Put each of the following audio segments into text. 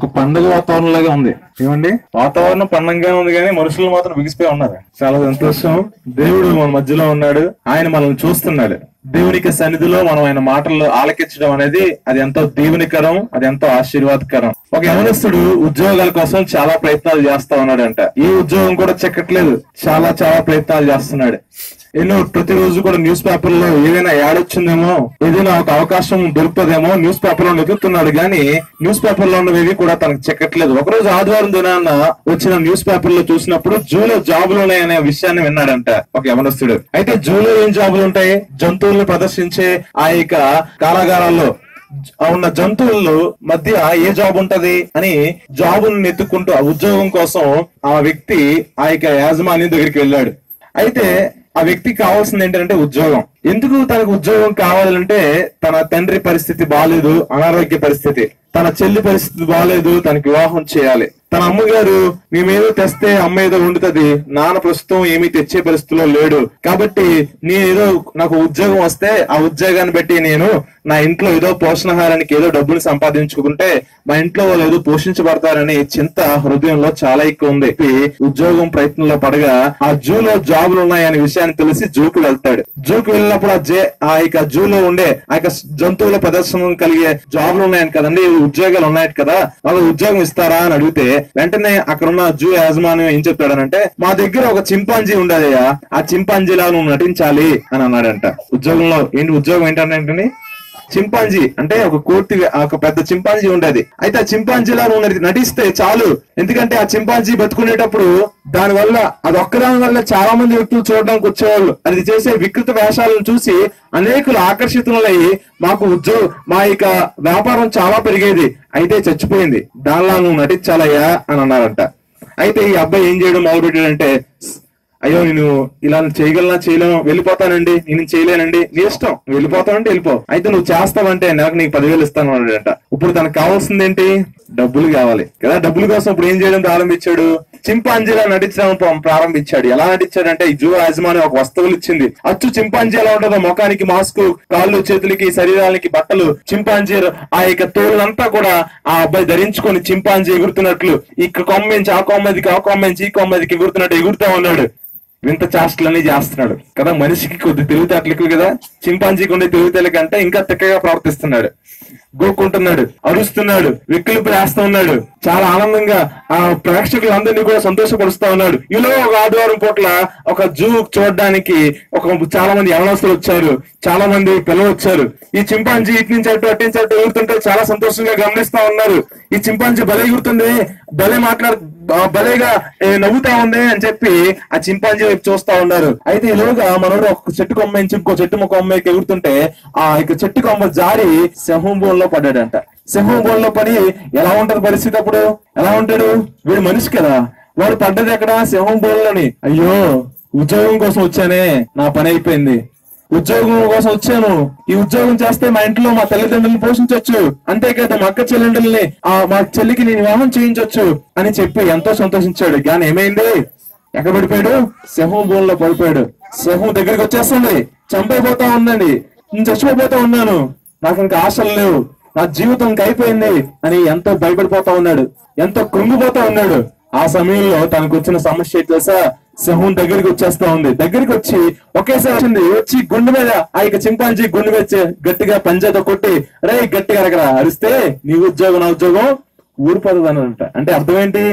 ఒక పండుగ వాతావరణం లాగా ఉంది ఏమండి వాతావరణం పండంగానే ఉంది కానీ మనుషులు మాత్రం బిగిసిపోయి ఉన్నారు చాలా సంతోషం దేవుడు మన మధ్యలో ఉన్నాడు ఆయన మనల్ని చూస్తున్నాడు దేవునికి సన్నిధిలో మనం ఆయన మాటల్లో ఆలకించడం అనేది అది ఎంతో దీవెనికరం అది ఎంతో ఆశీర్వాదకరం ఒక యవనస్తుడు ఉద్యోగాల కోసం చాలా ప్రయత్నాలు చేస్తా ఉన్నాడంట ఈ ఉద్యోగం కూడా చెక్కట్లేదు చాలా చాలా ప్రయత్నాలు చేస్తున్నాడు ఎన్నో ప్రతిరోజు కూడా న్యూస్ పేపర్ లో ఏదైనా యాడ్ వచ్చిందేమో ఏదైనా ఒక అవకాశం దొరుకుతుందేమో న్యూస్ పేపర్ లో వెతుకుతున్నాడు కానీ న్యూస్ పేపర్ లో ఉన్నవి కూడా తనకు చెక్కట్లేదు ఒకరోజు ఆదివారం దినాన్న వచ్చిన న్యూస్ పేపర్ లో చూసినప్పుడు జూలో జాబులు ఉన్నాయనే విషయాన్ని విన్నాడంట ఒక యవనస్తుడు అయితే జూలో ఏం జాబులు ఉంటాయి జంతువుల్ని ప్రదర్శించే ఆ యొక్క కారాగారాల్లో ఉన్న జంతువుల్లో మధ్య ఏ జాబ్ ఉంటది అని జాబును ఎత్తుకుంటూ ఆ ఉద్యోగం కోసం ఆ వ్యక్తి ఆ యొక్క యాజమాన్యం దగ్గరికి వెళ్ళాడు అయితే ఆ వ్యక్తికి కావాల్సింది ఏంటంటే ఉద్యోగం ఎందుకు తనకు ఉద్యోగం కావాలంటే తన తండ్రి పరిస్థితి బాగాలేదు అనారోగ్య పరిస్థితి తన చెల్లి పరిస్థితి బాగాలేదు తనకి వివాహం చేయాలి తన అమ్మగారు మేమేదో తెస్తే అమ్మ ఏదో వండుతుంది నాన్న ప్రస్తుతం ఏమీ తెచ్చే పరిస్థితిలో లేడు కాబట్టి నేను ఏదో నాకు ఉద్యోగం వస్తే ఆ ఉద్యోగాన్ని బట్టి నేను నా ఇంట్లో ఏదో పోషణాహారానికి ఏదో డబ్బులు సంపాదించుకుంటే మా ఇంట్లో వాళ్ళు ఏదో పోషించబడతారని చింత హృదయంలో చాలా ఎక్కువ ఉంది ఈ ఉద్యోగం ప్రయత్నంలో పడగా ఆ జూలో జాబులు ఉన్నాయనే విషయాన్ని తెలిసి జూకు వెళ్తాడు జూకు వెళ్ళినప్పుడు ఆ జే ఆ యొక్క జూలో ఉండే ఆ యొక్క జంతువుల ప్రదర్శన కలిగే జాబులు ఉన్నాయని కదండి ఉద్యోగాలు ఉన్నాయి కదా వాళ్ళు ఉద్యోగం ఇస్తారా అని అడిగితే వెంటనే అక్కడ ఉన్న జూ యాజమాన్యం ఏం చెప్తాడనంటే మా దగ్గర ఒక చింపాంజీ ఉండదయ్యా ఆ చింపాంజీలా నువ్వు నటించాలి అని అన్నాడంట ఉద్యోగంలో ఏంటి ఉద్యోగం ఏంటంటే చింపాంజీ అంటే ఒక కోర్తి ఒక పెద్ద చింపాంజీ ఉండేది అయితే ఆ చింపాంజీలా నువ్వు నటి- నటిస్తే చాలు ఎందుకంటే ఆ చింపాంజీ బతుకునేటప్పుడు దాని వల్ల అది ఒక్కదాని వల్ల చాలా మంది వ్యక్తులు చూడడానికి వచ్చేవాళ్ళు అది చేసే వికృత వేషాలను చూసి అనేకులు ఆకర్షితులయ్యి మాకు ఉద్యోగ మా ఇక వ్యాపారం చాలా పెరిగేది అయితే చచ్చిపోయింది దానిలా నువ్వు నటించాలయ్యా అని అన్నారంట అయితే ఈ అబ్బాయి ఏం చేయడం మొదలు పెట్టాడంటే అయ్యో నేను ఇలా చేయగలనా చేయలేను వెళ్ళిపోతానండి నేను చేయలేనండి నీ ఇష్టం నువ్వు వెళ్ళిపోతావంటే వెళ్ళిపో అయితే నువ్వు చేస్తావంటే నెలకు నీకు పదివేలు ఇస్తాను అన్నాడంట ఇప్పుడు తనకు కావాల్సింది ఏంటి డబ్బులు కావాలి కదా డబ్బుల కోసం ఇప్పుడు ఏం చేయడం ప్రారంభించాడు చింపాంజీలా నటించడం ప్ర- ప్రారంభించాడు ఎలా నటించాడంటే ఈ జూ యాజమాని ఒక వస్తువులు ఇచ్చింది అచ్చు చింపాంజీ ఎలా ఉంటుందో ముఖానికి మాస్క్ కాళ్ళు చేతులకి శరీరానికి బట్టలు చింపాంజీ ఆ యొక్క తోలంతా కూడా ఆ అబ్బాయి ధరించుకొని చింపాంజీ ఎగురుతున్నట్లు ఇక కొమ్మించి ఆ కొమ్మదికి ఆ కొమ్మించి ఈ కొమ్మదికి ఎగురుతున్నట్టు ఎగురుతా ఉన్నాడు వింత చేష్టలన్నీ చేస్తున్నాడు కదా మనిషికి కొద్ది తెలివితేటలు ఎక్కువ కదా చింపాంజీకి ఉండే తెలివితేటల కంటే ఇంకా తిక్కగా ప్రవర్తిస్తున్నాడు గోక్కుంటున్నాడు అరుస్తున్నాడు వెక్కిలింపు వేస్తా ఉన్నాడు చాలా ఆనందంగా ఆ ప్రేక్షకులు అందరినీ కూడా సంతోషపరుస్తా ఉన్నాడు ఇలా ఒక ఆదివారం పూట్ల ఒక జూ చూడడానికి ఒక చాలా మంది యవనస్తులు వచ్చారు చాలా మంది పిల్లలు వచ్చారు ఈ చింపాంజీ ఇటు నుంచి అటు అటు నుంచి అటు ఎగురుతుంటే చాలా సంతోషంగా గమనిస్తా ఉన్నారు ఈ చింపాంజీ భలే ఎగురుతుంది భలే మాట్లాడు ఆ, భలేగా ఏ, నవ్వుతా ఉంది అని చెప్పి ఆ చింపాంజీ వైపు చూస్తా ఉన్నారు అయితే ఈలోగా మనోడు ఒక చెట్టు కొమ్మ నుంచి ఇంకో చెట్టు కొమ్మకి ఎగురుతుంటే ఆ ఇక చెట్టు కొమ్మ జారి సింహం బోన్లో పడ్డాడంట సింహం బోన్లో పడి ఎలా ఉంటది పరిస్థితి అప్పుడు ఎలా ఉంటాడు వీడు మనిషి కదా వాడు పడ్డది ఎక్కడ సింహం బోన్లోని అయ్యో ఉద్యోగం కోసం వచ్చానే నా పని అయిపోయింది ఉద్యోగం కోసం వచ్చాను ఈ ఉద్యోగం చేస్తే మా ఇంట్లో మా తల్లిదండ్రులను పోషించవచ్చు అంతేకాదు మా అక్క చెల్లెండ్రుల్ని ఆ మా చెల్లికి నేను వివాహం చేయించవచ్చు అని చెప్పి ఎంతో సంతోషించాడు కానీ ఏమైంది ఎక్కడ పడిపోయాడు సింహం భూమిలో పడిపోయాడు సింహం దగ్గరికి వచ్చేస్తుంది చంపైపోతా ఉందండి నేను చచ్చిపోతా ఉన్నాను నాకు ఇంకా ఆశలు లేవు నా జీవితం ఇంకా అయిపోయింది అని ఎంతో భయపడిపోతా ఉన్నాడు ఎంతో కృంగిపోతా ఉన్నాడు ఆ సమయంలో తనకు వచ్చిన సమస్య ఏంటి తెలుసా సింహం దగ్గరికి వచ్చేస్తా ఉంది దగ్గరికి వచ్చి ఒకేసారి వచ్చింది వచ్చి గుండె మీద ఆ యొక్క చింపాంజీ గుండె మీద చే- గట్టిగా పంజాతో కొట్టి రే గట్టిగా అరగరా అరిస్తే నీ ఉద్యోగం నా ఉద్యోగం ఊడిపోతుంది అనంట అంటే అర్థం ఏంటి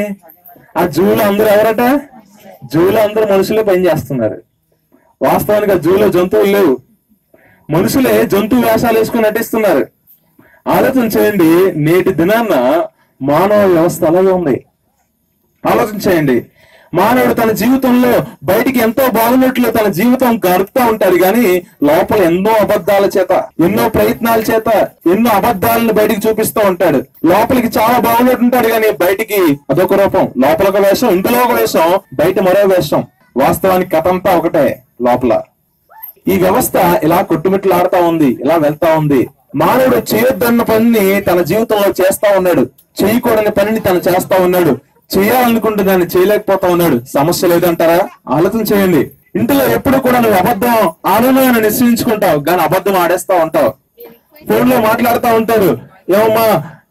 ఆ జూలో అందరూ ఎవరట జూలో అందరూ మనుషులే పని చేస్తున్నారు వాస్తవానికి ఆ జూలో జంతువులు లేవు మనుషులే జంతువు వేషాలు వేసుకుని నటిస్తున్నారు ఆలోచన చేయండి నేటి దినాన్న మానవ వ్యవస్థ అలాగే ఉంది ఆలోచన చేయండి మానవుడు తన జీవితంలో బయటికి ఎంతో బాగున్నట్లు తన జీవితం గడుపుతా ఉంటాడు కానీ లోపల ఎన్నో అబద్ధాల చేత ఎన్నో ప్రయత్నాల చేత ఎన్నో అబద్ధాలను బయటికి చూపిస్తూ ఉంటాడు లోపలికి చాలా బాగున్నట్టు ఉంటాడు కానీ బయటికి అదొక రూపం లోపల ఒక వేషం ఇందులో ఒక వేషం బయట మరో వేషం వాస్తవానికి కథ అంతా ఒకటే లోపల ఈ వ్యవస్థ ఇలా కొట్టుమిట్లాడుతా ఉంది ఇలా వెళ్తా ఉంది మానవుడు చేయొద్దన్న పనిని తన జీవితంలో చేస్తా ఉన్నాడు చేయకూడని పనిని తను చేస్తా ఉన్నాడు చేయాలనుకుంటే దాన్ని చేయలేకపోతా ఉన్నాడు సమస్య లేదంటారా ఆలోచన చేయండి ఇంట్లో ఎప్పుడు కూడా నువ్వు అబద్ధం ఆలోచన నిశ్చయించుకుంటావు కానీ అబద్ధం ఆడేస్తా ఉంటావు ఫోన్ లో మాట్లాడుతా ఉంటారు ఏమమ్మా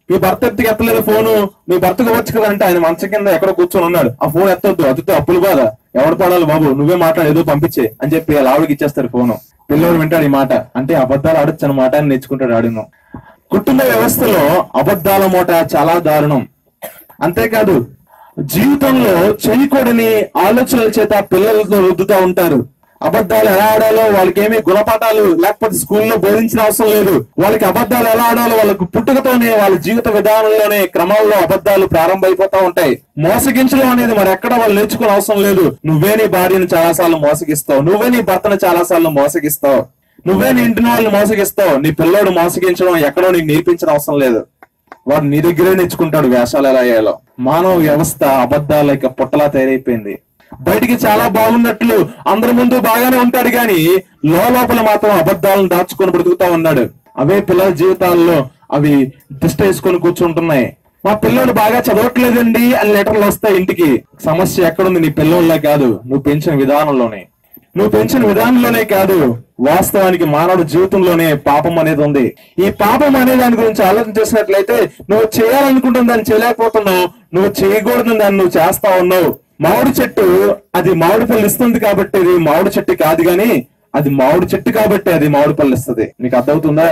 మీ భర్త ఎత్తికి ఎత్తలేదు ఫోను మీ భర్తకు వచ్చు కదా అంటే ఆయన మంచం కింద ఎక్కడో కూర్చొని ఉన్నాడు ఆ ఫోన్ ఎత్తొద్దు అతితో అప్పులు బాధ ఎవడు పడాలి బాబు నువ్వే మాట్లాడు ఏదో పంపించే అని చెప్పి అలా ఆవిడకి ఇచ్చేస్తారు ఫోను పిల్లోడు వింటాడు ఈ మాట అంటే అబద్ధాలు ఆడొచ్చు అన్నమాట అని నేర్చుకుంటాడు ఆడిను కుటుంబ వ్యవస్థలో అబద్ధాల మూట చాలా దారుణం అంతేకాదు జీవితంలో చేయకూడని ఆలోచనల చేత పిల్లలతో రుద్దుతా ఉంటారు అబద్ధాలు ఎలా ఆడాలో వాళ్ళకి ఏమీ గుణపాఠాలు లేకపోతే స్కూల్లో బోధించిన అవసరం లేదు వాళ్ళకి అబద్ధాలు ఎలా ఆడాలో వాళ్ళకు పుట్టుకతోనే వాళ్ళ జీవిత విధానంలోనే క్రమాల్లో అబద్ధాలు ప్రారంభమైపోతా ఉంటాయి మోసగించడం అనేది మరి ఎక్కడ వాళ్ళు నేర్చుకునే అవసరం లేదు నువ్వే నీ భార్యను చాలాసార్లు మోసగిస్తావు నువ్వే నీ భర్తను చాలాసార్లు మోసగిస్తావు నువ్వే నీ ఇంటిని వాళ్ళని మోసగిస్తావు నీ పిల్లోడు మోసగించడం ఎక్కడో నీకు నేర్పించిన అవసరం లేదు వాడు నీ దగ్గరే నేర్చుకుంటాడు వేషాలు ఎలా వేయాలో మానవ వ్యవస్థ అబద్ధాల యొక్క పుట్టలా తయారైపోయింది బయటికి చాలా బాగున్నట్లు అందరి ముందు బాగానే ఉంటాడు గాని లోపల మాత్రం అబద్ధాలను దాచుకొని బ్రతుకుతా ఉన్నాడు అవే పిల్లల జీవితాల్లో అవి దిష్ట వేసుకొని కూర్చుంటున్నాయి మా పిల్లోడు బాగా చదవట్లేదండి అని లెటర్లు వస్తాయి ఇంటికి సమస్య ఎక్కడుంది నీ పిల్లోళ్ళ కాదు నువ్వు పెంచిన విధానంలోనే నువ్వు పెంచిన విధానంలోనే కాదు వాస్తవానికి మానవుడి జీవితంలోనే పాపం అనేది ఉంది ఈ పాపం అనే దాని గురించి ఆలోచన చేసినట్లయితే నువ్వు చేయాలనుకుంటున్న దాన్ని చేయలేకపోతున్నావు నువ్వు చేయకూడదు దాన్ని నువ్వు చేస్తా ఉన్నావు మామిడి చెట్టు అది మామిడి పళ్ళు ఇస్తుంది కాబట్టి అది మామిడి చెట్టు కాదు గాని అది మామిడి చెట్టు కాబట్టి అది మామిడి పళ్ళు ఇస్తుంది నీకు అర్థమవుతుందా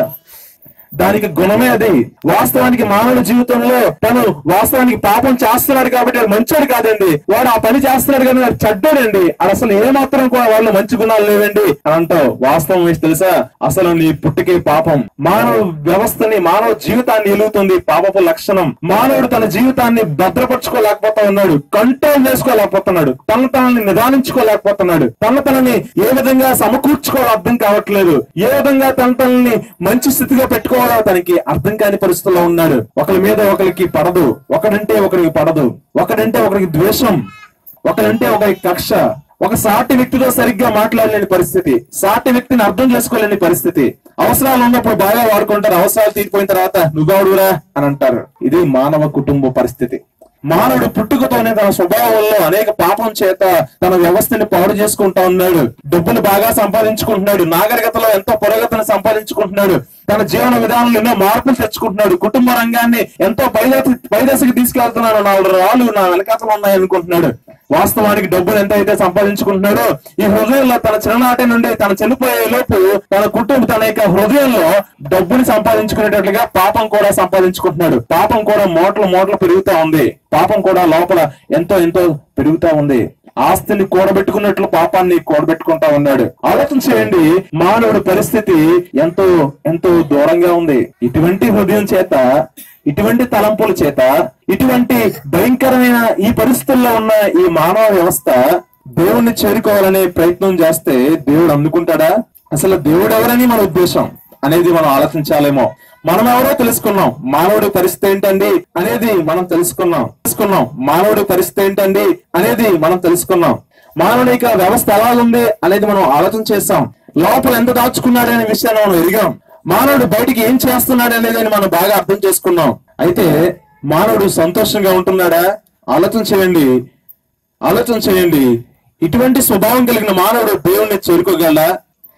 దానికి గుణమే అది వాస్తవానికి మానవ జీవితంలో తను వాస్తవానికి పాపం చేస్తున్నాడు కాబట్టి వాడు మంచోడు కాదండి వాడు ఆ పని చేస్తున్నాడు కానీ వాడు చెడ్డోడండి అది అసలు ఏ మాత్రం కూడా వాళ్ళు మంచి గుణాలు లేవండి అని అంటావు వాస్తవం ఏంటి తెలుసా అసలు నీ పుట్టికే పాపం మానవ వ్యవస్థని మానవ జీవితాన్ని ఎలుగుతుంది పాపపు లక్షణం మానవుడు తన జీవితాన్ని భద్రపరచుకోలేకపోతా ఉన్నాడు కంట్రోల్ చేసుకోలేకపోతున్నాడు తన తనని నిదానించుకోలేకపోతున్నాడు తన తనని ఏ విధంగా సమకూర్చుకోవాలో అర్థం కావట్లేదు ఏ విధంగా తన తనని మంచి స్థితిగా పెట్టుకోవాలో తనకి అర్థం కాని పరిస్థితుల్లో ఉన్నాడు ఒకరి మీద ఒకరికి పడదు ఒకడంటే ఒకరికి పడదు ఒకడంటే ఒకరికి ద్వేషం ఒకరంటే ఒకరికి కక్ష ఒక సాటి వ్యక్తితో సరిగ్గా మాట్లాడలేని పరిస్థితి సాటి వ్యక్తిని అర్థం చేసుకోలేని పరిస్థితి అవసరాలు ఉన్నప్పుడు బాగా వాడుకుంటారు అవసరాలు తీరిపోయిన తర్వాత నువ్వెవడురా అని అంటారు ఇది మానవ కుటుంబ పరిస్థితి మానవుడు పుట్టుకతోనే తన స్వభావంలో అనేక పాపం చేత తన వ్యవస్థని పాడు చేసుకుంటా ఉన్నాడు డబ్బులు బాగా సంపాదించుకుంటున్నాడు నాగరికతలో ఎంతో పురోగతిని సంపాదించుకుంటున్నాడు తన జీవన విధానంలో ఎన్నో మార్పులు తెచ్చుకుంటున్నాడు కుటుంబ రంగాన్ని ఎంతో పైదశ పైదశకి తీసుకెళ్తున్నాడు నాలుగు రాళ్ళు నా వెనకాతలు ఉన్నాయి అనుకుంటున్నాడు వాస్తవానికి డబ్బులు ఎంత అయితే సంపాదించుకుంటున్నాడో ఈ హృదయంలో తన చిన్ననాటి నుండి తన చనిపోయే లోపు తన కుటుంబం తన యొక్క హృదయంలో డబ్బుని సంపాదించుకునేటట్లుగా పాపం కూడా సంపాదించుకుంటున్నాడు పాపం కూడా మోటలు మోటలు పెరుగుతా ఉంది పాపం కూడా లోపల ఎంతో ఎంతో పెరుగుతా ఉంది ఆస్తిని కూడబెట్టుకున్నట్లు పాపాన్ని కూడబెట్టుకుంటా ఉన్నాడు ఆలోచన చేయండి మానవుడి పరిస్థితి ఎంతో ఎంతో దూరంగా ఉంది ఇటువంటి హృదయం చేత ఇటువంటి తలంపుల చేత ఇటువంటి భయంకరమైన ఈ పరిస్థితుల్లో ఉన్న ఈ మానవ వ్యవస్థ దేవుణ్ణి చేరుకోవాలనే ప్రయత్నం చేస్తే దేవుడు అందుకుంటాడా అసలు దేవుడు ఎవరని మన ఉద్దేశం అనేది మనం ఆలోచించాలేమో మనం ఎవరో తెలుసుకున్నాం మానవుడి పరిస్థితి ఏంటండి అనేది మనం తెలుసుకున్నాం తెలుసుకున్నాం మానవుడి పరిస్థితి ఏంటండి అనేది మనం తెలుసుకున్నాం మానవుడి యొక్క వ్యవస్థ ఎలా ఉంది అనేది మనం ఆలోచన చేస్తాం లోపల ఎంత దాచుకున్నాడు అనే విషయాన్ని మనం ఎరిగాం మానవుడు బయటికి ఏం చేస్తున్నాడు అనేది మనం బాగా అర్థం చేసుకున్నాం అయితే మానవుడు సంతోషంగా ఉంటున్నాడా ఆలోచన చేయండి ఆలోచన చేయండి ఇటువంటి స్వభావం కలిగిన మానవుడు దేవుణ్ణి చేరుకోగలడా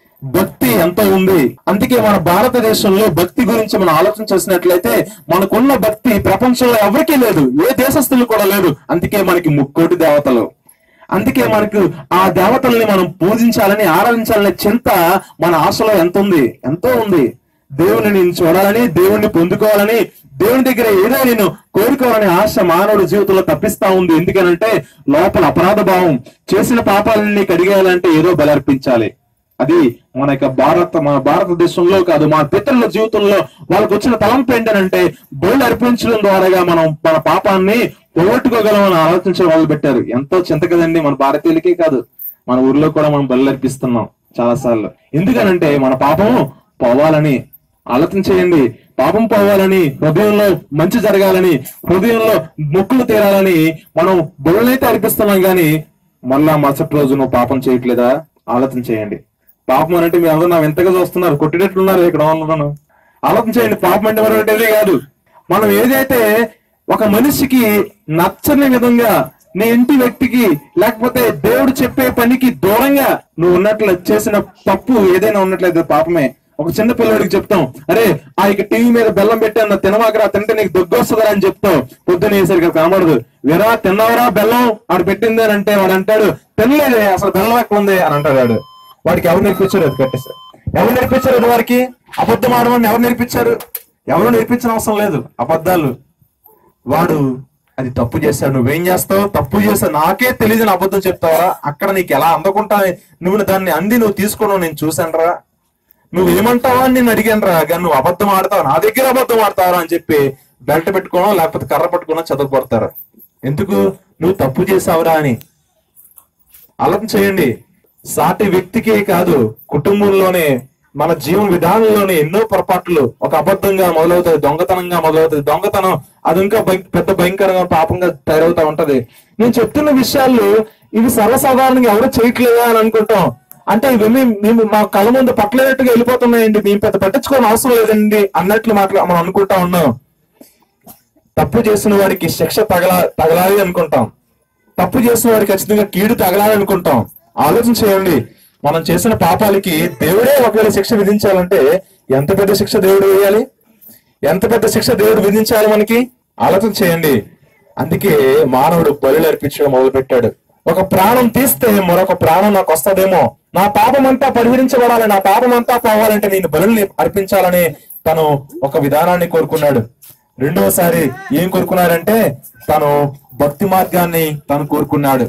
భక్తి ఎంత ఉంది అందుకే మన భారతదేశంలో భక్తి గురించి మనం ఆలోచన చేసినట్లయితే మనకున్న భక్తి ప్రపంచంలో ఎవరికీ లేదు ఏ దేశస్తులు కూడా లేదు అందుకే మనకి ముక్కోటి దేవతలు అందుకే మనకు ఆ దేవతల్ని మనం పూజించాలని ఆరాధించాలనే చింత మన ఆశలో ఎంత ఉంది ఎంతో ఉంది దేవుని నేను చూడాలని దేవుణ్ణి పొందుకోవాలని దేవుని దగ్గర ఏదో నేను కోరుకోవాలనే ఆశ మానవుడి జీవితంలో తప్పిస్తా ఉంది ఎందుకనంటే లోపల అపరాధ భావం చేసిన పాపాలన్నీ కడిగేయాలంటే ఏదో బలర్పించాలి అది మన యొక్క భారత మన భారతదేశంలో కాదు మన పితరుల జీవితంలో వాళ్ళకు వచ్చిన తలంపు ఏంటంటే బోళ్ళు అర్పించడం ద్వారాగా మనం మన పాపాన్ని పోగొట్టుకోగలమని ఆలోచించే వాళ్ళు పెట్టారు ఎంతో చింత కదండి మన భారతీయులకే కాదు మన ఊర్లో కూడా మనం బళ్ళు అర్పిస్తున్నాం చాలా సార్లు ఎందుకనంటే మన పాపం పోవాలని ఆలోచన చేయండి పాపం పోవాలని హృదయంలో మంచి జరగాలని హృదయంలో మొక్కులు తీరాలని మనం బొల్లనైతే అర్పిస్తున్నాం గాని మళ్ళా మరుసటి రోజు నువ్వు పాపం చేయట్లేదా ఆలోచన చేయండి పాపం అంటే మీరు అందరూ నా వింతగా చూస్తున్నారు కొట్టినట్లున్నారు ఇక్కడ ఉన్నాను ఆలోచన చేయండి పాపం అంటే మరొకటి కాదు మనం ఏదైతే ఒక మనిషికి నచ్చని విధంగా నీ ఇంటి వ్యక్తికి లేకపోతే దేవుడు చెప్పే పనికి దూరంగా నువ్వు ఉన్నట్లు చేసిన తప్పు ఏదైనా ఉన్నట్లయితే పాపమే ఒక చిన్న పిల్లడికి చెప్తాం అరే ఆ ఇక టీవీ మీద బెల్లం పెట్టాను తినమాకరా తింటే నీకు దగ్గు వస్తుందా అని చెప్తాం పొద్దున వేసరికి కనబడదు వేరా తిన్నావరా బెల్లం ఆడు పెట్టింది అని అంటే వాడు అంటాడు తినలేదే అసలు బెల్లం ఎక్కడ ఉంది అని అంటాడు వాడు వాడికి ఎవరు నేర్పించారు అది కట్టేశారు ఎవరు నేర్పించారు అది వారికి అబద్ధం ఆడమని ఎవరు నేర్పించారు ఎవరు నేర్పించిన అవసరం లేదు అబద్ధాలు వాడు అది తప్పు చేశాడు నువ్వేం చేస్తావు తప్పు చేస్తావు నాకే తెలియదు అని అబద్ధం చెప్తావరా అక్కడ నీకు ఎలా అందకుంటా నువ్వు దాన్ని అంది నువ్వు తీసుకోవడం నేను చూశానురా నువ్వు ఏమంటావా అని నేను అడిగాను రా కానీ నువ్వు అబద్ధం ఆడతావు నా దగ్గర అబద్ధం ఆడతావరా అని చెప్పి బెల్ట్ పెట్టుకోవడం లేకపోతే కర్ర పట్టుకోవడం చదువుకొడతారు ఎందుకు నువ్వు తప్పు చేసావురా అని ఆలోచన చేయండి సాటి వ్యక్తికే కాదు కుటుంబంలోనే మన జీవన విధానంలోనే ఎన్నో పొరపాట్లు ఒక అబద్ధంగా మొదలవుతుంది దొంగతనంగా మొదలవుతుంది దొంగతనం అది ఇంకా భయ- పెద్ద భయంకరంగా పాపంగా తయారవుతా ఉంటది నేను చెప్తున్న విషయాలు ఇవి సర్వసాధారణంగా ఎవరు చేయట్లేదా అని అనుకుంటాం అంటే ఇవన్నీ మేము మా కళ్ళ ముందు పట్టలేనట్టుగా వెళ్ళిపోతున్నాయండి మేము పెద్ద పట్టించుకోవడం అవసరం లేదండి అన్నట్లు మాట్లా మనం అనుకుంటా ఉన్నాం తప్పు చేసిన వాడికి శిక్ష తగల తగలాలి అనుకుంటాం తప్పు చేసిన వాడికి ఖచ్చితంగా కీడు తగలాలి అనుకుంటాం ఆలోచన చేయండి మనం చేసిన పాపాలకి దేవుడే ఒకవేళ శిక్ష విధించాలంటే ఎంత పెద్ద శిక్ష దేవుడు వేయాలి ఎంత పెద్ద శిక్ష దేవుడు విధించాలి మనకి ఆలోచన చేయండి అందుకే మానవుడు బలులు అర్పించడం మొదలు పెట్టాడు ఒక ప్రాణం తీస్తే మరొక ప్రాణం నాకు వస్తదేమో నా పాపం అంతా పరిహరించబడాలి నా పాపం అంతా పోవాలంటే నేను బలుల్ని అర్పించాలని తను ఒక విధానాన్ని కోరుకున్నాడు రెండవసారి ఏం కోరుకున్నాడంటే తను భక్తి మార్గాన్ని తను కోరుకున్నాడు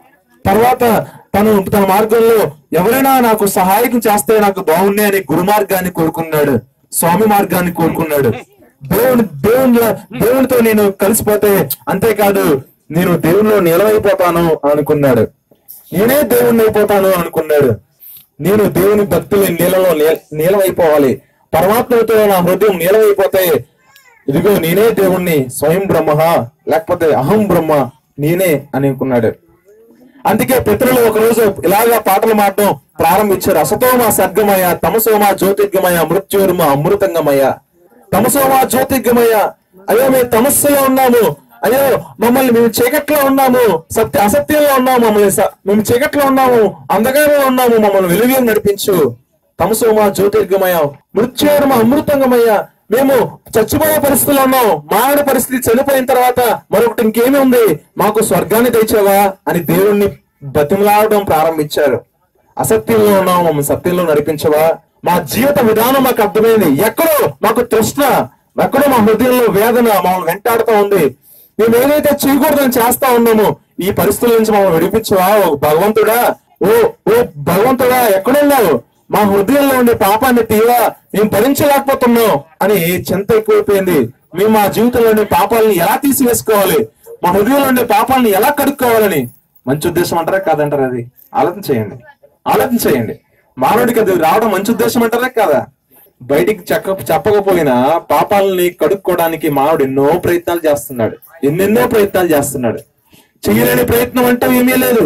తర్వాత తను తన మార్గంలో ఎవరైనా నాకు సహాయకం చేస్తే నాకు బాగుండే అని గురు మార్గాన్ని కోరుకున్నాడు స్వామి మార్గాన్ని కోరుకున్నాడు దేవుని దేవుని దేవునితో నేను కలిసిపోతే అంతేకాదు నేను దేవునిలో నిలవైపోతాను అనుకున్నాడు నేనే దేవుణ్ణి అయిపోతాను అనుకున్నాడు నేను దేవుని భక్తుల నీళ్ళలో నీల- నీలమైపోవాలి పరమాత్మతో నా హృదయం నీలమైపోతే ఇదిగో నేనే దేవుణ్ణి స్వయం బ్రహ్మ లేకపోతే అహం బ్రహ్మ నేనే అని అనుకున్నాడు అందుకే పితరులు ఒక రోజు ఇలాగా పాటలు పాడడం ప్రారంభించారు అసతోమ సర్గమయ తమసోమ జ్యోతిర్గమయ మృత్యోర్మ అమృతంగమయ తమసోమ జ్యోతిర్గమయ అయ్యో మేము తమస్సులో ఉన్నాము అయ్యో మమ్మల్ని మేము చీకట్లో ఉన్నాము సత్య అసత్యంలో ఉన్నాము మమ్మల్ని స- మేము చీకట్లో ఉన్నాము అంధకారంలో ఉన్నాము మమ్మల్ని వెలుగు నడిపించు తమసోమ జ్యోతిర్గమయ మృత్యోర్మ అమృతంగమయ మేము చచ్చిపోయే పరిస్థితుల్లో ఉన్నాం మానవ పరిస్థితి చనిపోయిన తర్వాత మరొకటి ఇంకేమి ఉంది మాకు స్వర్గాన్ని తెచ్చావా అని దేవుణ్ణి బతిమలాడడం ప్రారంభించారు అసత్యంలో ఉన్నాం మమ్మల్ని సత్యంలో నడిపించవా మా జీవిత విధానం మాకు అర్థమైంది ఎక్కడో మాకు తృష్ణ ఎక్కడో మా హృదయంలో వేదన మమ్మల్ని వెంటాడుతూ ఉంది మేము ఏదైతే చేయకూడదని చేస్తా ఉన్నామో ఈ పరిస్థితుల నుంచి మమ్మల్ని విడిపించవా ఓ భగవంతుడా ఓ ఓ భగవంతుడా ఎక్కడున్నావు మా హృదయంలో ఉండే పాపాన్ని తీవా మేము భరించలేకపోతున్నాం అని చింత ఎక్కువైపోయింది మేము మా జీవితంలో ఉండే పాపాలని ఎలా తీసివేసుకోవాలి మా హృదయంలో ఉండే పాపాలని ఎలా కడుక్కోవాలని మంచి ఉద్దేశం అంటారా కాదంటారా అది ఆలోచన చేయండి ఆలోచన చేయండి మానవుడికి అది రావడం మంచి ఉద్దేశం అంటారా కాదా బయటికి చెక్క చెప్పకపోయినా పాపాలని కడుక్కోవడానికి మానవుడు ఎన్నో ప్రయత్నాలు చేస్తున్నాడు ఎన్నెన్నో ప్రయత్నాలు చేస్తున్నాడు చేయలేని ప్రయత్నం అంటూ ఏమీ లేదు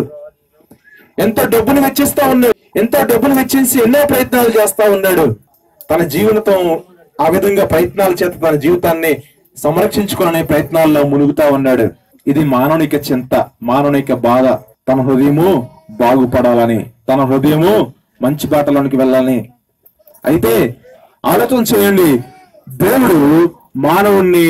ఎంతో డబ్బును వెచ్చిస్తా ఉన్నాడు ఎంతో డబ్బును వెచ్చించి ఎన్నో ప్రయత్నాలు చేస్తా ఉన్నాడు తన జీవనతో ఆ విధంగా ప్రయత్నాల చేత తన జీవితాన్ని సంరక్షించుకునే ప్రయత్నాల్లో మునుగుతా ఉన్నాడు ఇది మానవునిక చింత మానవునిక బాధ తన హృదయము బాగుపడాలని తన హృదయము మంచి బాటలోనికి వెళ్ళాలని అయితే ఆలోచన చేయండి దేవుడు మానవుణ్ణి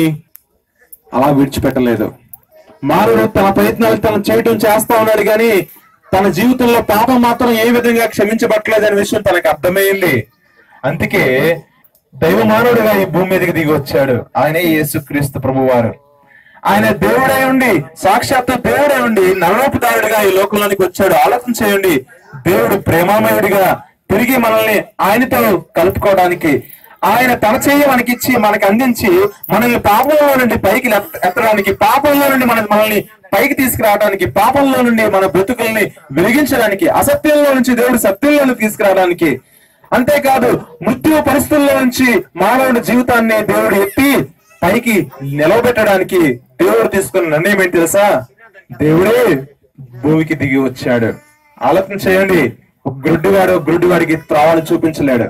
అలా విడిచిపెట్టలేదు మానవుడు తన ప్రయత్నాలు తను చేయటం చేస్తా ఉన్నాడు కానీ తన జీవితంలో పాపం మాత్రం ఏ విధంగా క్షమించబట్టలేదు అనే విషయం తనకు అర్థమైంది అందుకే దైవ మానవుడిగా ఈ భూమి మీదకి దిగి వచ్చాడు ఆయనే యేసుక్రీస్తు ప్రభువారు ఆయన దేవుడై ఉండి సాక్షాత్తు దేవుడై ఉండి నరలోపుదారుడిగా ఈ లోకంలోనికి వచ్చాడు ఆలోచన చేయండి దేవుడు ప్రేమామయుడిగా తిరిగి మనల్ని ఆయనతో కలుపుకోవడానికి ఆయన తన చేయి మనకిచ్చి మనకి అందించి మనల్ని పాపంలో నుండి పైకి ఎత్త- ఎత్తడానికి పాపంలో నుండి మన మనల్ని పైకి తీసుకురావడానికి పాపంలో నుండి మన బ్రతుకుల్ని వెలిగించడానికి అసత్యంలో నుంచి దేవుడు సత్యంలోకి తీసుకురావడానికి అంతేకాదు మృత్యు పరిస్థితుల్లో నుంచి మానవుడి జీవితాన్ని దేవుడు ఎత్తి పైకి నిలవబెట్టడానికి దేవుడు తీసుకున్న నిర్ణయం ఏంటి తెలుసా దేవుడే భూమికి దిగి వచ్చాడు ఆలోచన చేయండి ఒక గుడ్డివాడు ఒక గుడ్డివాడికి త్రావాన్ని చూపించలేడు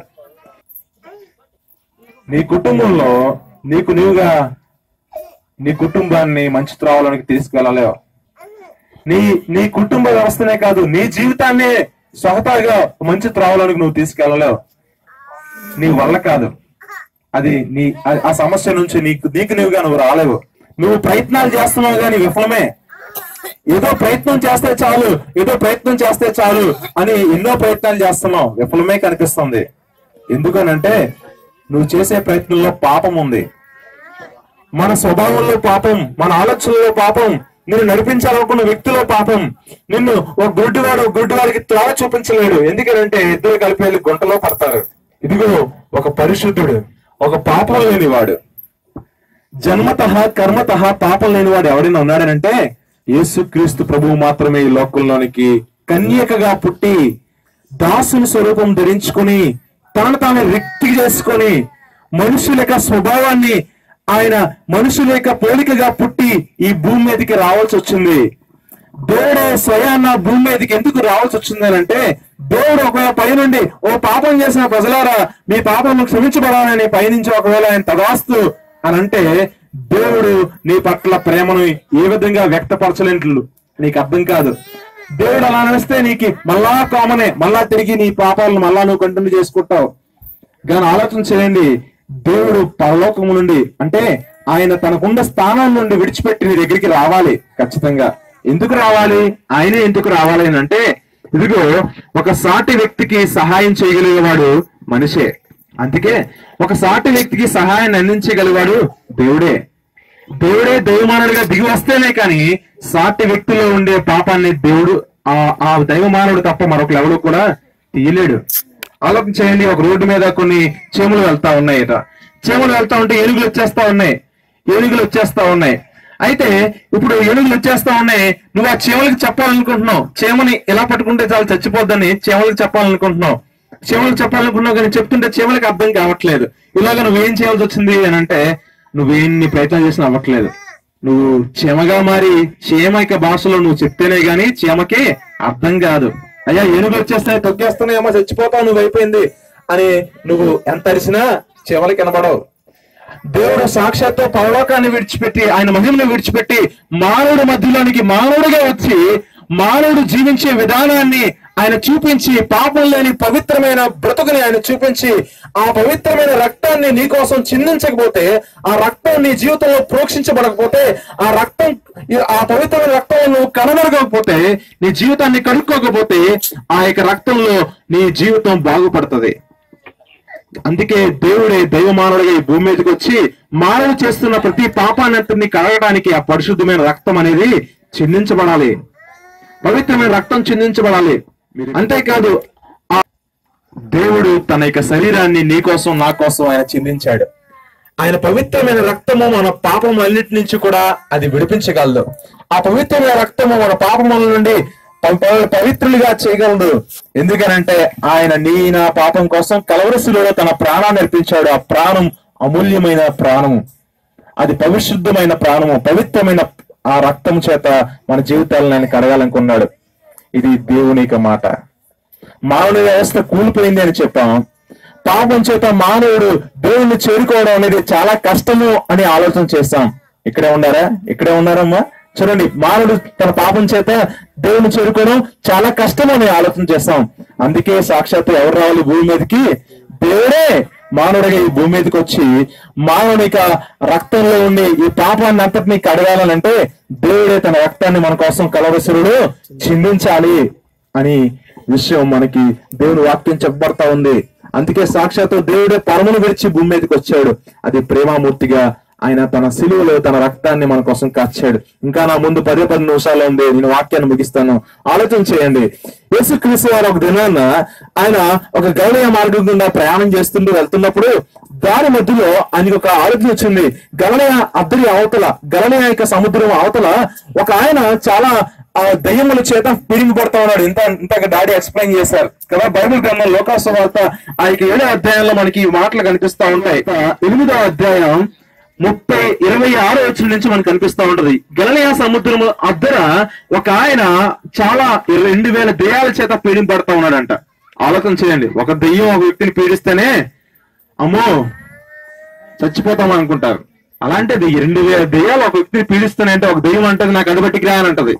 నీ కుటుంబంలో నీకు నీవుగా నీ కుటుంబాన్ని మంచి త్రావలోనికి తీసుకెళ్ళలేవు నీ నీ కుటుంబ వ్యవస్థనే కాదు నీ జీవితాన్ని స్వతహాగా మంచి త్రావలోనికి నువ్వు తీసుకెళ్ళలేవు నీ వల్ల కాదు అది నీ ఆ- ఆ సమస్య నుంచి నీకు నీకు నీవుగా నువ్వు రాలేవు నువ్వు ప్రయత్నాలు చేస్తున్నావు కానీ విఫలమే ఏదో ప్రయత్నం చేస్తే చాలు ఏదో ప్రయత్నం చేస్తే చాలు అని ఎన్నో ప్రయత్నాలు చేస్తున్నావు విఫలమే కనిపిస్తుంది ఎందుకనంటే నువ్వు చేసే ప్రయత్నంలో పాపం ఉంది మన స్వభావంలో పాపం మన ఆలోచనలో పాపం నిన్ను నడిపించాలనుకున్న వ్యక్తిలో పాపం నిన్ను ఒక గుడ్డివాడు ఒక గుడ్డివాడికి త్రావ చూపించలేడు ఎందుకంటే ఇద్దరు కలిపి వెళ్ళి గుంటలో పడతారు ఇదిగో ఒక పరిశుద్ధుడు ఒక పాపం లేనివాడు జన్మత కర్మత పాపం లేనివాడు ఎవడైనా ఉన్నాడనంటే యేసుక్రీస్తు ప్రభువు మాత్రమే ఈ లోకంలోనికి కన్యకగా పుట్టి దాసుని స్వరూపం ధరించుకొని తనను తాను రిక్తి చేసుకొని మనుషుల యొక్క స్వభావాన్ని ఆయన మనుషుల యొక్క పోలికగా పుట్టి ఈ భూమి మీదకి రావాల్సి వచ్చింది దేవుడే స్వయాన్న భూమి మీదకి ఎందుకు రావాల్సి వచ్చింది అని అంటే దేవుడు ఒకవేళ పైనుండి ఓ పాపం చేసిన ప్రజలారా మీ పాపం క్షమించబడాలని పైనుంచి ఒకవేళ ఆయన తదాస్తు అని అంటే దేవుడు నీ పట్ల ప్రేమను ఏ విధంగా వ్యక్తపరచలేంట్లు నీకు అర్థం కాదు దేవుడు అలా నడిస్తే నీకు మళ్ళా కామనే మళ్ళా తిరిగి నీ పాపాలను మళ్ళా నువ్వు కంటిన్యూ చేసుకుంటావు కానీ ఆలోచన చేయండి దేవుడు పరలోకము నుండి అంటే ఆయన తనకున్న స్థానం నుండి విడిచిపెట్టి నీ దగ్గరికి రావాలి ఖచ్చితంగా ఎందుకు రావాలి ఆయనే ఎందుకు రావాలి అని అంటే ఇదిగో ఒక సాటి వ్యక్తికి సహాయం చేయగలిగేవాడు మనిషే అందుకే ఒక సాటి వ్యక్తికి సహాయాన్ని అందించగలిగాడు దేవుడే దేవుడే దైవమానుడిగా దిగి వస్తేనే కానీ సాటి వ్యక్తిలో ఉండే పాపాన్ని దేవుడు ఆ ఆ దైవమానవుడు తప్ప మరొకరు ఎవడు కూడా తీయలేడు ఆలోచన చేయండి ఒక రోడ్డు మీద కొన్ని చీమలు వెళ్తా ఉన్నాయట చీమలు వెళ్తా ఉంటే ఏనుగులు వచ్చేస్తా ఉన్నాయి ఏనుగులు వచ్చేస్తా ఉన్నాయి అయితే ఇప్పుడు ఏనుగులు వచ్చేస్తా ఉన్నాయి నువ్వు ఆ చీమలకి చెప్పాలనుకుంటున్నావు చీమని ఎలా పట్టుకుంటే చాలా చచ్చిపోద్దని చీమలకి చెప్పాలనుకుంటున్నావు చీమలకు చెప్పాలనుకున్నావు కానీ చెప్తుంటే చీమలకి అర్థం కావట్లేదు ఇలాగ నువ్వేం చేయాల్సి వచ్చింది అని అంటే నువ్వేన్ని ప్రయత్నం చేసినా అవ్వట్లేదు నువ్వు చీమగా మారి చీమక భాషలో నువ్వు చెప్తేనే గాని చీమకి అర్థం కాదు అయ్యా ఏనుగులు వచ్చేస్తాయి తొక్కేస్తున్నాయేమో చచ్చిపోతావు నువ్వు అయిపోయింది అని నువ్వు ఎంత అరిసినా చీమలకి వినబడవు దేవుడు సాక్షాత్తు పరలోకాన్ని విడిచిపెట్టి ఆయన మహిమను విడిచిపెట్టి మానవుడి మధ్యలోనికి మానవుడిగా వచ్చి మానవుడు జీవించే విధానాన్ని ఆయన చూపించి పాపం లేని పవిత్రమైన బ్రతుకుని ఆయన చూపించి ఆ పవిత్రమైన రక్తాన్ని నీ కోసం చిందించకపోతే ఆ రక్తం నీ జీవితంలో ప్రోక్షించబడకపోతే ఆ రక్తం ఆ పవిత్రమైన రక్తం నువ్వు కనబడకపోతే నీ జీవితాన్ని కడుక్కోకపోతే ఆ యొక్క రక్తంలో నీ జీవితం బాగుపడుతుంది అందుకే దేవుడే దైవమానవుడిగా ఈ భూమి మీదకి వచ్చి మానవుడు చేస్తున్న ప్రతి పాపాన్నింటిని కడగడానికి ఆ పరిశుద్ధమైన రక్తం అనేది చిందించబడాలి పవిత్రమైన రక్తం చిందించబడాలి అంతేకాదు ఆ దేవుడు తన యొక్క శరీరాన్ని నీ కోసం నా కోసం ఆయన చిందించాడు ఆయన పవిత్రమైన రక్తము మన పాపములన్నిటి నుంచి కూడా అది విడిపించగలదు ఆ పవిత్రమైన రక్తము మన పాపముల నుండి ప- ప- పవిత్రులుగా చేయగలదు ఎందుకనంటే ఆయన నీ నా పాపం కోసం కలవరసులో తన ప్రాణాన్ని అర్పించాడు ఆ ప్రాణం అమూల్యమైన ప్రాణము అది పరిశుద్ధమైన ప్రాణము పవిత్రమైన ఆ రక్తం చేత మన జీవితాలను ఆయన కడగాలనుకున్నాడు ఇది దేవుని యొక్క మాట మానవ వ్యవస్థ కూలిపోయింది అని చెప్పాం పాపం చేత మానవుడు దేవుణ్ణి చేరుకోవడం అనేది చాలా కష్టము అని ఆలోచన చేస్తాం ఇక్కడే ఉన్నారా ఇక్కడే ఉన్నారమ్మా చూడండి మానవుడు తన పాపం చేత దేవుని చేరుకోవడం చాలా కష్టం అని ఆలోచన చేస్తాం అందుకే సాక్షాత్తు ఎవరు రావాలి భూమి మీదకి దేవుడే మానవుడిగా ఈ భూమి మీదకి వచ్చి మానవుని యొక్క రక్తంలో ఉండి ఈ పాపాన్ని అంతటినీ కడగాలనంటే దేవుడే తన రక్తాన్ని మన కోసం కలవసురుడు చిందించాలి అని విషయం మనకి దేవుని వాక్యం చెప్పబడతా ఉంది అందుకే సాక్షాత్తు దేవుడే పరమును విడిచి భూమి మీదకి వచ్చాడు అది ప్రేమామూర్తిగా ఆయన తన సిలువలో తన రక్తాన్ని మన కోసం కాచాడు ఇంకా నా ముందు పదే పది నిమిషాలు ఉంది నేను వాక్యాన్ని ముగిస్తాను ఆలోచన చేయండి యేసుక్రీస్తు వారు ఒక దినాన్న ఆయన ఒక గౌరవ మార్గం గుండా ప్రయాణం చేస్తుంటూ వెళ్తున్నప్పుడు దారి మధ్యలో ఆయనకు ఒక ఆలోచన వచ్చింది గలనయ అద్దరి అవతల గలనయ యొక్క సముద్రం అవతల ఒక ఆయన చాలా ఆ దయ్యముల చేత పీడింపబడతా ఉన్నాడు ఇంత ఇంతగా డాడీ ఎక్స్ప్లెయిన్ చేశారు కదా బైబిల్ గ్రంథం లోకాసు వార్త ఆ యొక్క ఏడో అధ్యాయంలో మనకి ఈ మాటలు కనిపిస్తా ఉంటాయి ఆ ఎనిమిదో అధ్యాయం ముప్పై ఇరవై ఆరో వచ్చిన నుంచి మనకు కనిపిస్తా ఉంటది గలలియా సముద్రము అద్దర ఒక ఆయన చాలా రెండు వేల దెయ్యాల చేత పీడింపబడతా ఉన్నాడంట ఆలోచన చేయండి ఒక దెయ్యం ఒక వ్యక్తిని పీడిస్తేనే అమ్మో చచ్చిపోతాం అనుకుంటారు అలాంటిది రెండు వేల దెయ్యాలు ఒక వ్యక్తిని పీడిస్తానంటే ఒక దెయ్యం అంటది నాకు అడబట్టికి రా అని అంటది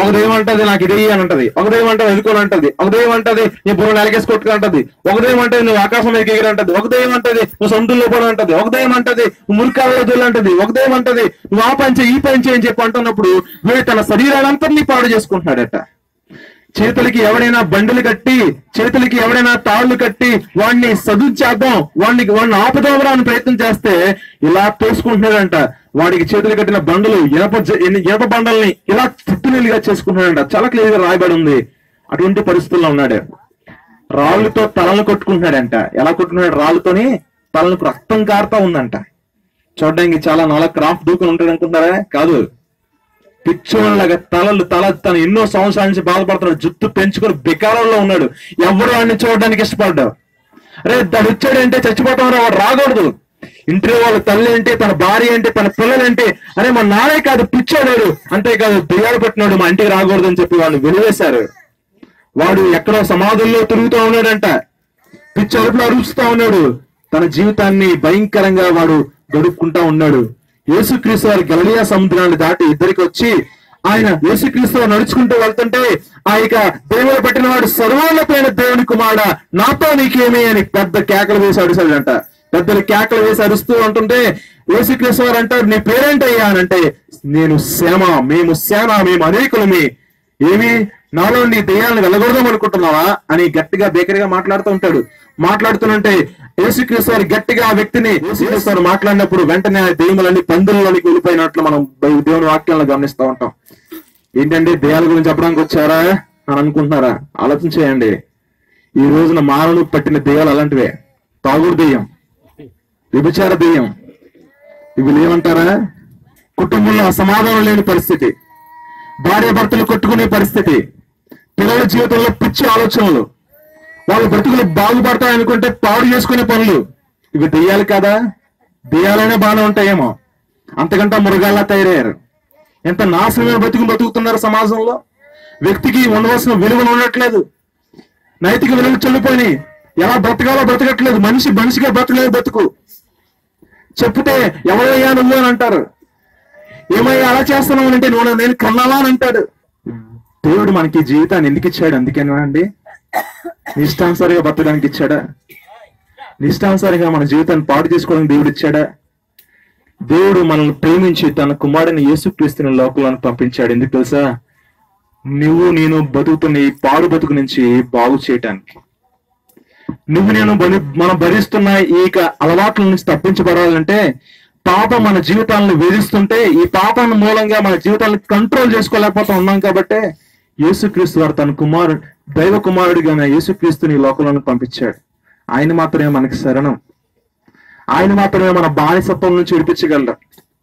ఒక దైవం అంటది నాకు ఇది అని అంటది ఒక దైవం అంటది ఎదుకొని అంటది ఒక దైవం అంటది నీ బుర్ర నెలకేసి కొట్టుకు అంటది ఒక దైవం అంటది నువ్వు ఆకాశం మీద ఎగిరి అంటది ఒక దైవం అంటది నువ్వు సొంతలో పని అంటది ఒక దైవం అంటది నువ్వు మురికాలు అంటది ఒక దైవం అంటది నువ్వు ఆ పని చేయి ఈ పని చేయి అని చెప్పి అంటున్నప్పుడు వీడు తన శరీరాలంతరినీ పాడు చేసుకుంటున్నాడట చేతులకి ఎవడైనా బండులు కట్టి చేతులకి ఎవడైనా తాళ్లు కట్టి వాడిని సదుచేద్దాం వాడిని వాడిని ఆపుదామరా అని ప్రయత్నం చేస్తే ఇలా తోసుకుంటున్నాడంట వాడికి చేతులు కట్టిన బండలు ఇనప జ- ఇన- ఇనప బండల్ని ఇలా తిట్టునీలుగా చేసుకుంటున్నాడంట చాలా క్లియర్ గా రాయబడి ఉంది అటువంటి పరిస్థితుల్లో ఉన్నాడు రాళ్ళతో తలను కొట్టుకుంటున్నాడంట ఎలా కొట్టుకున్నాడు రాళ్ళతోని తలకు రక్తం కారుతా ఉందంట చూడడానికి చాలా నాలుగు క్రాఫ్ట్ దూకుని ఉంటాడు అనుకుంటారా కాదు పిచ్చోళ్ళగా తలలు తల తను ఎన్నో సంవత్సరాల నుంచి బాధపడుతున్నాడు జుట్టు పెంచుకొని బికారంలో ఉన్నాడు ఎవరు వాడిని చూడడానికి ఇష్టపడ్డావు అరే తను వచ్చాడంటే చచ్చిపోతాం రా, వాడు రాకూడదు ఇంట్లో వాళ్ళ తల్లి ఏంటి తన భార్య ఏంటి తన పిల్లలు ఏంటి అరే మా నానే కాదు పిచ్చోడాడు అంతేకాదు దెయ్యాలు పట్టినాడు మా ఇంటికి రాకూడదు అని చెప్పి వాళ్ళు వెలివేశారు వాడు ఎక్కడో సమాధుల్లో తిరుగుతూ ఉన్నాడంట పిచ్చి అరుపులు అరుస్తూ ఉన్నాడు తన జీవితాన్ని భయంకరంగా వాడు గడుపుకుంటా ఉన్నాడు యేసుక్రీస్తు వారి గలలియా సముద్రాన్ని దాటి ఇద్దరికి వచ్చి ఆయన యేసుక్రీస్తు వారు నడుచుకుంటూ వెళ్తుంటే ఆ ఇక దేవుడు పట్టిన వాడు సర్వోన్నతమైన దేవుని కుమారుడ నాతో నీకేమి అని పెద్ద కేకలు వేసి అడిసాడంట పెద్దలు కేకలు వేసి అరుస్తూ ఉంటుంటే యేసుక్రీస్తు వారు అంటారు నీ పేరేంటయ్యా అని అంటే నేను శ్యామ మేము శ్యామ మేము అనేకులమి ఏమి నాలో నీ దెయ్యాలను వెళ్ళకూడదాం అనుకుంటున్నావా అని గట్టిగా బేకరీగా మాట్లాడుతూ ఉంటాడు మాట్లాడుతుంటే యేసుక్రీస్తు వారు గట్టిగా ఆ వ్యక్తిని యేసుక్రీస్తు వారు మాట్లాడినప్పుడు వెంటనే ఆ దెయ్యములన్నీ పందులలోనికి వెళ్ళిపోయినట్లు మనం బై- దేవుని వాక్యాలను గమనిస్తూ ఉంటాం ఏంటంటే దెయ్యాల గురించి చెప్పడానికి వచ్చారా అని అనుకుంటున్నారా ఆలోచన చేయండి ఈ రోజున మానవులు పట్టిన దెయ్యాలు అలాంటివే తాగుడు దెయ్యం వ్యభిచార దెయ్యం ఇవి లేవంటారా కుటుంబంలో సమాధానం లేని పరిస్థితి భార్య భర్తలు కొట్టుకునే పరిస్థితి పిల్లల జీవితంలో పిచ్చి ఆలోచనలు వాళ్ళ బ్రతుకులు బాగుపడతాయనుకుంటే పాడు చేసుకునే పనులు ఇవి దెయ్యాలు కదా దెయ్యాలనే బాగానే ఉంటాయేమో అంతకంటే మృగాల్లా తయారయ్యారు ఎంత నాశనమైన బ్రతుకు బ్రతుకుతున్నారు సమాజంలో వ్యక్తికి ఉండవలసిన విలువలు ఉండట్లేదు నైతిక విలువలు చెల్లిపోయినాయి ఎలా బ్రతకాలో బ్రతకట్లేదు మనిషి మనిషిగా బ్రతకలేదు బ్రతుకు చెప్తే ఎవరయ్యా నువ్వు అని అంటారు ఏమయ్యా అలా చేస్తున్నావు అని అంటే నువ్వు నేను కన్నావా అని అంటాడు దేవుడు మనకి ఈ జీవితాన్ని ఎందుకు ఇచ్చాడు అందుకేనా అండి నిష్టానుసారిగా బతకడానికి ఇచ్చాడా నిష్టానుసారిగా మన జీవితాన్ని పాడు చేసుకోవడానికి దేవుడు ఇచ్చాడా దేవుడు మనల్ని ప్రేమించి తన కుమారుడిని యేసుక్రీస్తుని లోకంలోకి పంపించాడు ఎందుకు తెలుసా నువ్వు నేను బతుకుతున్న ఈ పాడు బతుకు నుంచి బాగు చేయటానికి నువ్వు నేను బలి మనం భరిస్తున్న ఈ యొక్క అలవాట్ల నుంచి తప్పించబడాలంటే పాపం మన జీవితాలను వేధిస్తుంటే ఈ పాపాన్ని మూలంగా మన జీవితాలను కంట్రోల్ చేసుకోలేకపోతా ఉన్నాం కాబట్టి యేసుక్రీస్తు వారు తన కుమారుడు దైవ కుమారుడిగా యేసుక్రీస్తుని ఈ లోకంలోకి పంపించాడు ఆయన మాత్రమే మనకి శరణం ఆయన మాత్రమే మన బానిసత్వం నుంచి విడిపించగలడు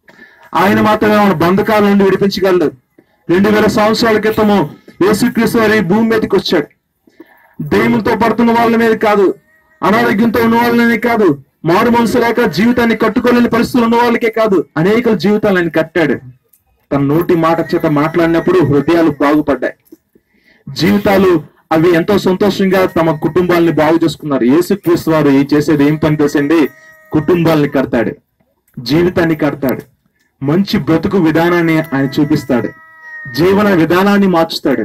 ఆయన మాత్రమే మన బంధకాల నుండి విడిపించగలడు రెండు వేల సంవత్సరాల క్రితము యేసుక్రీస్తు వారు ఈ భూమి మీదకి వచ్చాడు దెయ్యములతో పడుతున్న వాళ్ళ మీద కాదు అనారోగ్యంతో ఉన్న వాళ్ళనే కాదు మారు మనసు లేక జీవితాన్ని కట్టుకోలేని పరిస్థితులు ఉన్న వాళ్ళకే కాదు అనేక జీవితాలను ఆయన కట్టాడు తన నోటి మాట చేత మాట్లాడినప్పుడు హృదయాలు బాగుపడ్డాయి జీవితాలు అవి ఎంతో సంతోషంగా తమ కుటుంబాలని బాగు చేసుకున్నారు యేసుక్రీస్తు వారు ఈ చేసేది ఏం పని చేసండి కుటుంబాలని కడతాడు జీవితాన్ని కడతాడు మంచి బ్రతుకు విధానాన్ని ఆయన చూపిస్తాడు జీవన విధానాన్ని మార్చుతాడు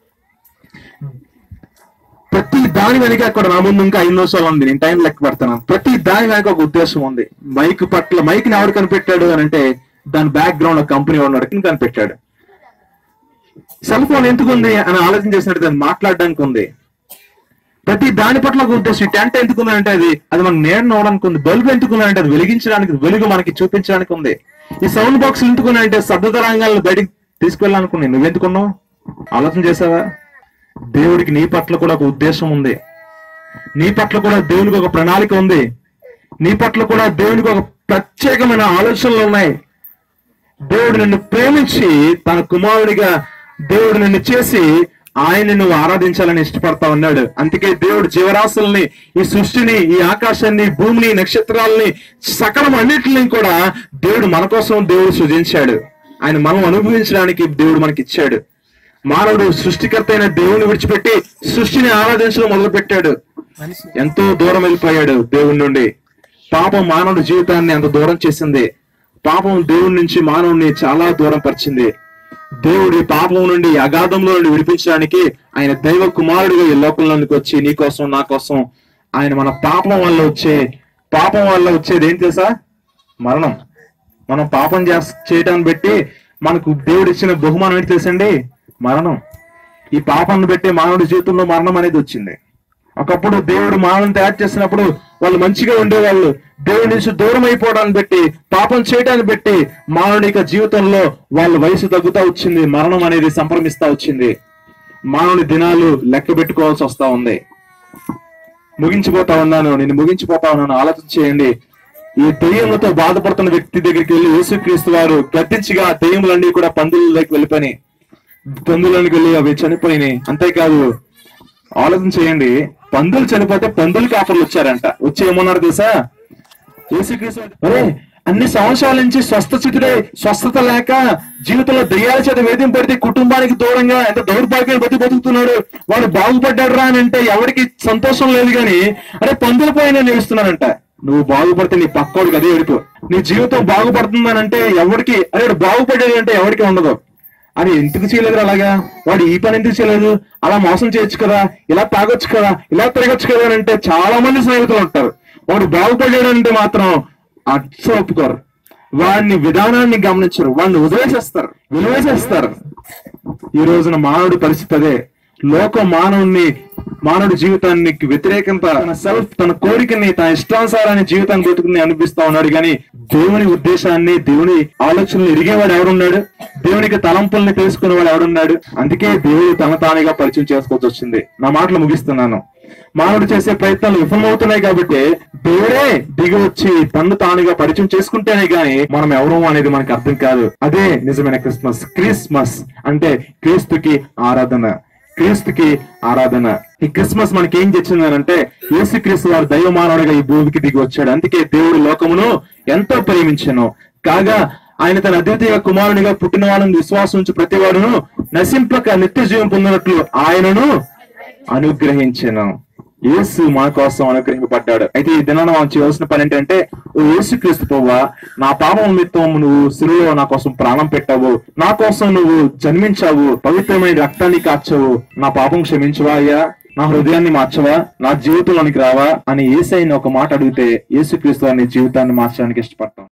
ప్రతి దాని వెనక అక్కడ నా ముందు ఇంకా ఐదు నిమిషాలు ఉంది నేను టైం లెక్క పెడతాను ప్రతి దాని వెనక ఒక ఉద్దేశం ఉంది మైక్ పట్ల మైక్ ని ఎవరు కనిపెట్టాడు అని అంటే దాని బ్యాక్ గ్రౌండ్ కంపెనీ ఉన్నాడు కనిపెట్టాడు సెల్ ఫోన్ ఎందుకు ఉంది అని ఆలోచన చేసినట్టు దాన్ని మాట్లాడడానికి ఉంది ప్రతి దాని పట్ల ఒక ఉద్దేశం టెంట్ ఎందుకు ఉందంటే అది అది మనకు నేడు నవ్వడానికి ఉంది బల్బ్ ఎందుకు ఉందంటే అది వెలిగించడానికి వెలుగు మనకి చూపించడానికి ఉంది ఈ సౌండ్ బాక్స్ ఎందుకు ఉన్నాయంటే శబ్ద తరంగాలను బయటికి తీసుకెళ్ళాలనుకున్నాయి నువ్వెందుకున్నావు ఆలోచన చేసావా దేవుడికి నీ పట్ల కూడా ఒక ఉద్దేశం ఉంది నీ పట్ల కూడా దేవునికి ఒక ప్రణాళిక ఉంది నీ పట్ల కూడా దేవునికి ఒక ప్రత్యేకమైన ఆలోచనలు ఉన్నాయి దేవుడు నిన్ను ప్రేమించి తన కుమారుడిగా దేవుడు నిన్ను చేసి ఆయన నువ్వు ఆరాధించాలని ఇష్టపడతా ఉన్నాడు అందుకే దేవుడు జీవరాశుల్ని ఈ సృష్టిని ఈ ఆకాశాన్ని భూమిని నక్షత్రాలని సకలం అన్నిటిని కూడా దేవుడు మన కోసం దేవుడు సృజించాడు ఆయన మనం అనుభవించడానికి దేవుడు మనకి ఇచ్చాడు మానవుడు సృష్టికర్త అయిన దేవుని విడిచిపెట్టి సృష్టిని ఆరాధించడం మొదలు పెట్టాడు ఎంతో దూరం వెళ్ళిపోయాడు దేవుని నుండి పాపం మానవుడి జీవితాన్ని అంత దూరం చేసింది పాపం దేవుని నుంచి మానవుడిని చాలా దూరం పరిచింది దేవుడి పాపం నుండి అగాధంలో నుండి విడిపించడానికి ఆయన దైవ కుమారుడిగా ఈ లోకంలోనికి వచ్చి నీ కోసం నా కోసం ఆయన మన పాపం వల్ల వచ్చే పాపం వల్ల వచ్చేది ఏం తెలుసా మరణం మనం పాపం చేస్ చేయటాన్ని బట్టి మనకు దేవుడు ఇచ్చిన బహుమానం ఏంటి తెలుసండి మరణం ఈ పాపాన్ని బట్టి మానవుడి జీవితంలో మరణం అనేది వచ్చింది ఒకప్పుడు దేవుడు మానవుని తయారు చేసినప్పుడు వాళ్ళు మంచిగా ఉండేవాళ్ళు దేవుడి నుంచి దూరం అయిపోవడాన్ని బట్టి పాపం చేయడాన్ని బట్టి మానవుడి యొక్క జీవితంలో వాళ్ళ వయసు తగ్గుతా వచ్చింది మరణం అనేది సంప్రమిస్తా వచ్చింది మానవుని దినాలు లెక్క పెట్టుకోవాల్సి వస్తా ఉంది ముగించిపోతా ఉన్నాను నేను ముగించిపోతా ఉన్నాను ఆలోచన చేయండి ఈ దెయ్యములతో బాధపడుతున్న వ్యక్తి దగ్గరికి వెళ్ళి యేసుక్రీస్తు వారు గద్దించిగా దెయ్యములన్నీ కూడా పందులలోకి వెళ్ళిపోయినాయి పందులలోకి వెళ్ళి అవి చనిపోయినాయి అంతేకాదు ఆలోచన చేయండి పందులు చనిపోతే పందులు కాపర్లు వచ్చారంట వచ్చి ఏమన్నారు తెలుసా యేసుక్రీస్తు వారు, అరే అన్ని సంవత్సరాల నుంచి స్వస్థచితుడే స్వస్థత లేక జీవితంలో దయ్యాల చేత వేధింపడితే కుటుంబానికి దూరంగా ఎంత దౌర్భాగ్యం బతి బతుకుతున్నాడు వాడు బాగుపడ్డాడు రా అని అంటే ఎవరికి సంతోషం లేదు గాని అరే పందుల పైన నిలుస్తున్నానంట నువ్వు బాగుపడితే నీ పక్కోడికి అదే ఎడుపు నీ జీవితం బాగుపడుతుందనంటే ఎవరికి అరే వాడు బాగుపడ్డాడు అంటే ఎవరికి ఉండదు అని ఎందుకు చేయలేదు అలాగా వాడు ఈ పని ఎందుకు చేయలేదు అలా మోసం చేయొచ్చు కదా ఇలా తాగొచ్చు కదా ఇలా తిరగొచ్చు కదా అని అంటే చాలా మంది స్నేహితులు ఉంటారు వాడు బాగుపడ్డాడు అంటే మాత్రం అచ్చ ఒప్పుకోరు వాడిని విధానాన్ని గమనించరు వాడిని వదిలేసేస్తారు విలువేసేస్తారు ఈ రోజున మానవుడి పరిస్థితి అదే లోకం మానవుని మానవుడి జీవితానికి వ్యతిరేకంగా తన సెల్ఫ్ తన కోరికని తన ఇష్టానుసారాన్ని జీవితాన్ని బతుకుని అనిపిస్తా ఉన్నాడు కానీ దేవుని ఉద్దేశాన్ని దేవుని ఆలోచనలు ఎరిగేవాడు ఎవడున్నాడు దేవునికి తలంపుల్ని తెలుసుకునేవాడు ఎవడున్నాడు అందుకే దేవుడు తన తానుగా పరిచయం చేసుకోవాల్సి వచ్చింది నా మాటలు ముగిస్తున్నాను మానవుడు చేసే ప్రయత్నాలు విఫలమవుతున్నాయి కాబట్టి దేవుడే దిగి వచ్చి తన్ను తానుగా పరిచయం చేసుకుంటేనే గాని మనం ఎవరు అనేది మనకు అర్థం కాదు అదే నిజమైన క్రిస్మస్ క్రిస్మస్ అంటే క్రీస్తుకి ఆరాధన క్రీస్తుకి ఆరాధన ఈ క్రిస్మస్ మనకి ఏం తెచ్చింది అంటే యేసు క్రీస్తు వారు దైవ మానవుడిగా ఈ భూమికి దిగి వచ్చాడు అందుకే దేవుడు లోకమును ఎంతో ప్రేమించను కాగా ఆయన తన అద్వితీయ కుమారునిగా పుట్టిన వాళ్ళని విశ్వాసం ఉంచి ప్రతి వాడును నశింపక నిత్య జీవం పొందినట్లు ఆయనను అనుగ్రహించను యేసు మన కోసం అనుగ్రహింపబడ్డాడు అయితే ఈ దినాన మనం చేయవలసిన పని ఏంటంటే ఓ యేసు క్రీస్తు పోవా నా పాపం నిమిత్తం నువ్వు సిరులో నా కోసం ప్రాణం పెట్టావు నా కోసం నువ్వు జన్మించావు పవిత్రమైన రక్తాన్ని కార్చావు నా పాపం క్షమించవా అయ్యా నా హృదయాన్ని మార్చవా నా జీవితంలోనికి రావా అని ఏసైని ఒక మాట అడిగితే యేసు క్రీస్తు నీ జీవితాన్ని మార్చడానికి ఇష్టపడతాం